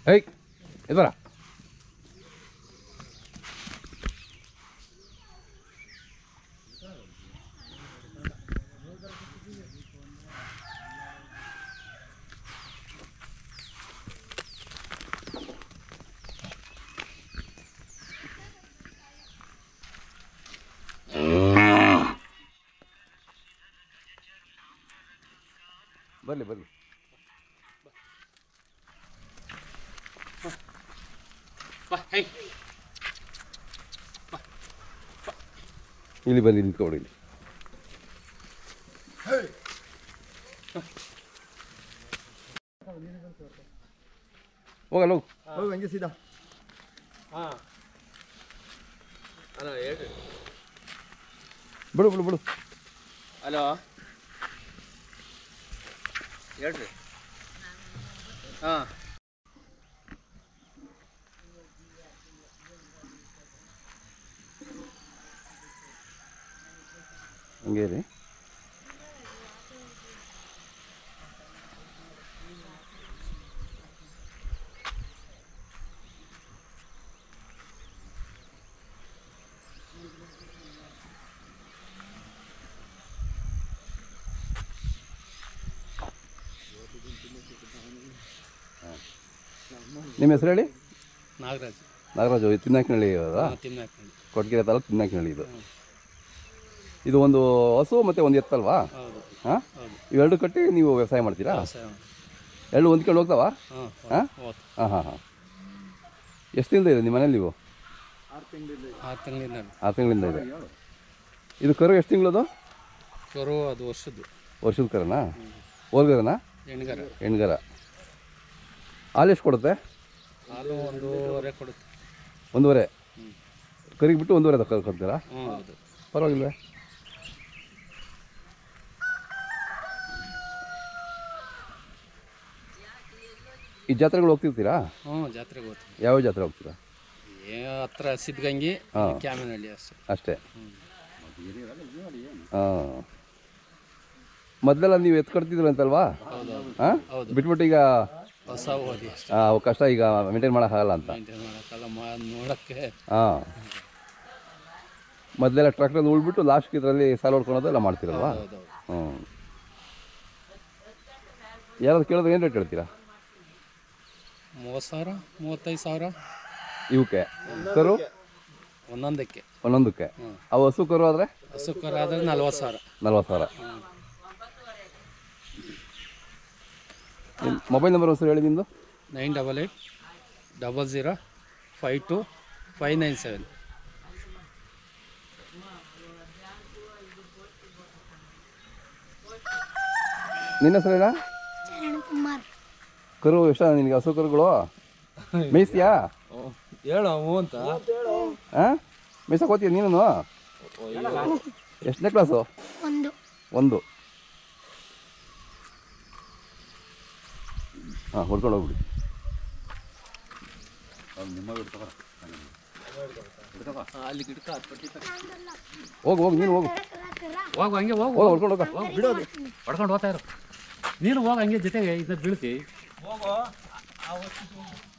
ಹೇಯ್ ಎದರ ಬರಲಿ ಬರಲಿ ಬಾ ಹೈ ಇಲ್ಲಿ ಬನ್ನಿ ನಿಂತ್ಕೊಬಿಡಿ ಇಲ್ಲಿ ಹೋಗಲ್ಲ ಹೋಗು ಹೋಗಿ ಹಂಗೆ ಸೀದಾ ಹಾಂ ಹಲೋ ಹೇಳ್ರಿ ಬಿಡು ಬಿಡು ಬಿಡು ಹಲೋ ಹೇಳ್ರಿ ಹಾಂ ಹಂಗೆ ರೀ ನಿಮ್ಮ ಹೆಸರು ಹೇಳಿ ನಾಗರಾಜ್ ನಾಗರಾಜು ಇದು ತಿನ್ನಾಕಿನಹಳ್ಳಿ ಅವರಾ ತಿನ್ನಾಕೊಂಡು ಕೊಟ್ಗೆರೆ ತಾಲೂಕು ತಿನ್ನಾಕಿನಹಳ್ಳಿ ಇದು ಇದು ಒಂದು ಹಸು ಮತ್ತು ಒಂದು ಎತ್ತಲ್ವಾ ಹೌದು ಹಾಂ ಹೌದು ಇವೆರಡು ಕಟ್ಟಿ ನೀವು ವ್ಯವಸಾಯ ಮಾಡ್ತೀರಾ ವ್ಯವಸಾಯ ಎರಡು ಹೊಂದ್ಕೊಂಡು ಹೋಗ್ತಾವಾ ಹಾಂ ಹಾಂ ಓಕೆ ಹಾಂ ಹಾಂ ಹಾಂ ಎಷ್ಟು ದಿನದ ಇದೆ ನಿಮ್ಮ ಮನೇಲಿ ನೀವು ಆರು ತಿಂಗಳಿಂದ ಆರು ತಿಂಗಳಿಂದ ಇದೆ ಇದು ಕರು ಎಷ್ಟು ತಿಂಗಳದು ಕರು ಅದು ವರ್ಷದ್ದು ವರ್ಷದ ಕರನಾ ಓಲ್ಗರನಾ ಹೆಣ್ಗರ ಹೆಣ್ಗರ ಹಾಲು ಎಷ್ಟು ಕೊಡುತ್ತೆ ಹಾಲು ಒಂದೂವರೆ ಕೊಡುತ್ತೆ ಒಂದೂವರೆ ಕರಿಗೆ ಬಿಟ್ಟು ಒಂದೂವರೆ ತಕ್ಕ ಕೊಡ್ತೀರಾ ಹ್ಞೂ ಹೌದು ಪರವಾಗಿಲ್ವೇ ಈ ಜಾತ್ರೆಗಳು ಹೋಗ್ತಿರ್ತೀರಾ ಹ್ಞೂ ಜಾತ್ರೆಗೆ ಹೋಗ್ತೀವಿ ಯಾವ ಜಾತ್ರೆ ಹೋಗ್ತೀರಾ ಏ ಹತ್ರ ಸಿದ್ಧಗಂಗಿ ಹಾಂ. ಕ್ಯಾಮಿನಹಳ್ಳಿ ಅಷ್ಟೇ ಅಷ್ಟೇ ಹಾಂ ಮೊದಲೆಲ್ಲ ನೀವು ಎತ್ಕೊಡ್ತಿದ್ರಂತಲ್ವಾ ಹಾಂ ಹೌದು. ಬಿಟ್ಬಿಟ್ಟು ಈಗ ಹೊಸ ಓದಿ ಅಷ್ಟೇ ಆ, ಕಷ್ಟ ಈಗ ಮೇಂಟೈನ್ ಮಾಡೋಕ್ಕಾಗಲ್ಲ ಅಂತ ಮೇಂಟೈನ್ ಮಾಡೋಕ್ಕಲ್ಲ ಮಾ ನೋಡೋಕ್ಕೆ ಹಾಂ ಮೊದಲೆಲ್ಲ ಟ್ರ್ಯಾಕ್ಟರ್ ಉಳ್ಬಿಟ್ಟು ಲಾಸ್ಟ್ ಇದರಲ್ಲಿ ಸಾಲ ಹೊಡ್ಕೊಳೋದು ಎಲ್ಲ ಮಾಡ್ತೀರಲ್ವಾ ಹೌದು ಹೌದು ಹ್ಞೂ ಯಾರಾದ್ರು ಕೇಳಿದ್ರೆ ಏನು ರೇಟ್ ಹೇಳ್ತೀರಾ ಮೂವತ್ತು ಸಾವಿರ ಮೂವತ್ತೈದು ಸಾವಿರ ಇವಕ್ಕೆ ಕರು ಒಂದೊಂದಕ್ಕೆ ಒಂದೊಂದಕ್ಕೆ ಹ್ಮ್. ಅವು ಹಸು ಕರು ಆದರೆ ಹಸು ಕರು ಆದರೆ ನಲ್ವತ್ತು ಸಾವಿರ ನಲ್ವತ್ತು ಸಾವಿರ ನಿಮ್ಮ ಮೊಬೈಲ್ ನಂಬರ್ ಹೆಸರು ಹೇಳಿ ನಿಮ್ಮದು nine double eight double zero five two five nine seven ನಿನ್ನ ಹೆಸರೇನಾ ಚರಣಕುಮಾರ್ ಕರು ಎಷ್ಟ ನಿನಗೆ ಹಸು ಕರುಗಳು ಮೇಯ್ಸ್ತೀಯಾ ಹೇಳು ಹ್ಞೂ ಅಂತ ಹಾಂ ಮೇಯ್ಸಕ್ಕೆ ಹೋಗ್ತೀಯ ನೀನು ಎಷ್ಟನೇ ಕ್ಲಾಸು ಒಂದು ಒಂದು ಹಾಂ ಹೊಡ್ಕೊಂಡು ಹೋಗ್ಬಿಡಿ ಅಲ್ಲಿ ಗಿಡಕ ಹೋಗು ಹೋಗು ನೀನು ಹೋಗು ಹೋಗು ಹಂಗೆ ಹೋಗು ಹೋಗು ಹೊಡ್ಕೊಂಡು ಹೋಗ ಬಿಡೋದು ಹೊಡ್ಕೊಂಡು ಹೋಗ್ತಾ ಇರು ನೀನು ಹೋಗ ಹಂಗೆ ಜೊತೆಗೆ ಇದನ್ನ ಬೀಳ್ತಿ